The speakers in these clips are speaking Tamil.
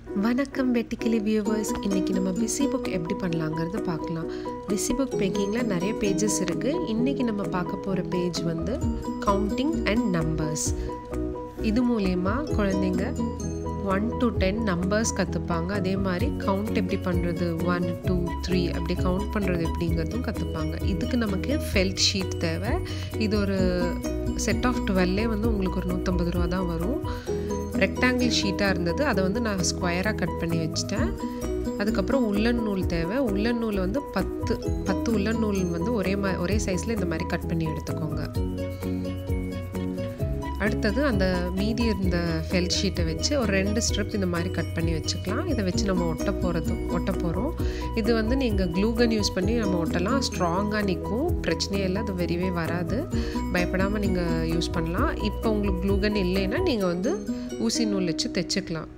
வணக்கம் வெட்டிக்கிளி வியூவர்ஸ் இன்றைக்கி நம்ம பிஸி புக் எப்படி பண்ணலாங்கிறது பார்க்கலாம் பிஸி புக் மேக்கிங்கில் நிறைய பேஜஸ் இருக்குது இன்றைக்கி நம்ம பார்க்க போகிற பேஜ் வந்து கவுண்டிங் அண்ட் நம்பர்ஸ் இது மூலயமா குழந்தைங்க ஒன் டு டென் நம்பர்ஸ் கற்றுப்பாங்க அதே மாதிரி கவுண்ட் எப்படி பண்ணுறது ஒன் டூ த்ரீ அப்படி கவுண்ட் பண்ணுறது எப்படிங்கிறதும் கற்றுப்பாங்க இதுக்கு நமக்கு ஃபெல்ட் ஷீட் தேவை இது ஒரு செட் ஆஃப் டுவெல்லே வந்து உங்களுக்கு ஒரு நூற்றம்பது ரூபா தான் வரும் ரெக்டாங்கிள் ஷீட்டாக இருந்தது அதை வந்து நான் ஸ்கொயராக கட் பண்ணி வச்சுட்டேன் அதுக்கப்புறம் உள்ளன் நூல் தேவை உள்ளன் நூல் வந்து பத்து பத்து உள்ளன் நூல் வந்து ஒரே மா ஒரே சைஸில் இந்த மாதிரி கட் பண்ணி எடுத்துக்கோங்க அடுத்தது அந்த மீதி இருந்த ஃபெல் ஷீட்டை வச்சு ஒரு ரெண்டு ஸ்ட்ரிப் இந்த மாதிரி கட் பண்ணி வச்சுக்கலாம் இதை வச்சு நம்ம ஒட்ட போகிறது ஒட்ட போகிறோம் இது வந்து நீங்கள் க்ளூகன் யூஸ் பண்ணி நம்ம ஒட்டலாம் ஸ்ட்ராங்காக நிற்கும் பிரச்சனையே இல்லை அது வெறிவே வராது பயப்படாமல் நீங்கள் யூஸ் பண்ணலாம் இப்போ உங்களுக்கு க்ளூகன் இல்லைன்னா நீங்கள் வந்து ஊசி நூல் வச்சு தைச்சிக்கலாம்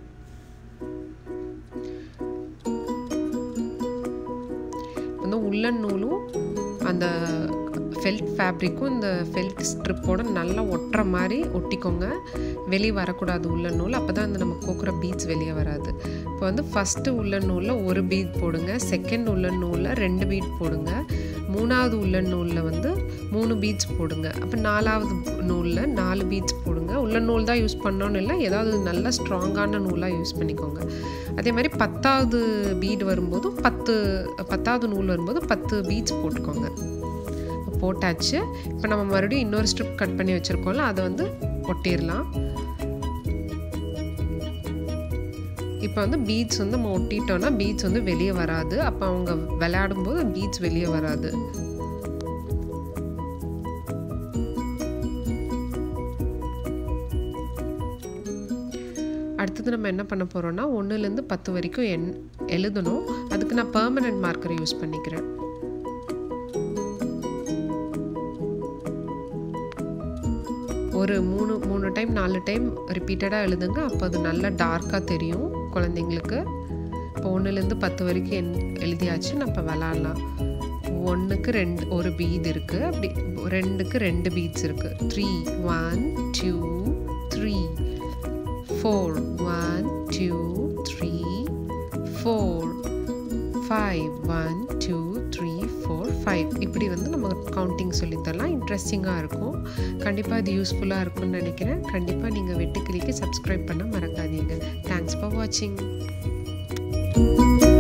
வந்து உள்ளன் நூலும் அந்த ஃபெல்ட் ஃபேப்ரிக்கும் இந்த ஃபெல்ட் ஸ்ட்ரிப்போட நல்லா ஒட்டுற மாதிரி ஒட்டிக்கோங்க வெளியே வரக்கூடாது உள்ள நூல் அப்போ தான் அந்த நம்ம கோக்குற பீட்ஸ் வெளியே வராது இப்போ வந்து ஃபஸ்ட்டு உள்ள நூலில் ஒரு பீட் போடுங்க செகண்ட் உள்ள நூலில் ரெண்டு பீட் போடுங்க மூணாவது உள்ள நூலில் வந்து மூணு பீட்ஸ் போடுங்க அப்போ நாலாவது நூலில் நாலு பீட்ஸ் போடுங்க உள்ள நூல் தான் யூஸ் பண்ணோன்னு இல்லை ஏதாவது நல்ல ஸ்ட்ராங்கான நூலாக யூஸ் பண்ணிக்கோங்க அதே மாதிரி பத்தாவது பீட் வரும்போது பத்து பத்தாவது நூல் வரும்போது பத்து பீட்ஸ் போட்டுக்கோங்க போட்டாச்சு இப்போ நம்ம மறுபடியும் இன்னொரு ஸ்ட்ரிப் கட் பண்ணி வச்சுருக்கோம்ல அதை வந்து ஒட்டிடலாம் இப்போ வந்து பீட்ஸ் வந்து நம்ம ஒட்டிட்டோம்னா பீட்ஸ் வந்து வெளியே வராது அப்போ அவங்க விளையாடும்போது பீட்ஸ் வெளியே வராது அடுத்தது நம்ம என்ன பண்ண போகிறோம்னா ஒன்றுலேருந்து பத்து வரைக்கும் எண் எழுதணும் அதுக்கு நான் பர்மனெண்ட் மார்க்கரை யூஸ் பண்ணிக்கிறேன் ஒரு மூணு மூணு டைம் நாலு டைம் ரிப்பீட்டடாக எழுதுங்க அப்போ அது நல்லா டார்க்காக தெரியும் குழந்தைங்களுக்கு இப்போ ஒன்றுலேருந்து பத்து வரைக்கும் என் எழுதியாச்சு நம்ம விளாட்லாம் ஒன்றுக்கு ரெண்டு ஒரு பீட் இருக்குது அப்படி ரெண்டுக்கு ரெண்டு பீட்ஸ் இருக்குது three one two three four one two three four five one two three four five இப்படி வந்து நம்ம கவுண்டிங் சொல்லித்தரலாம் இன்ட்ரெஸ்டிங்காக இருக்கும் கண்டிப்பாக இது யூஸ்ஃபுல்லாக இருக்கும்னு நினைக்கிறேன் கண்டிப்பாக நீங்கள் வெட்டுக்கிளிக்கு சப்ஸ்கிரைப் பண்ண மறக்காதீங்க தேங்க்ஸ் ஃபார் வாட்சிங்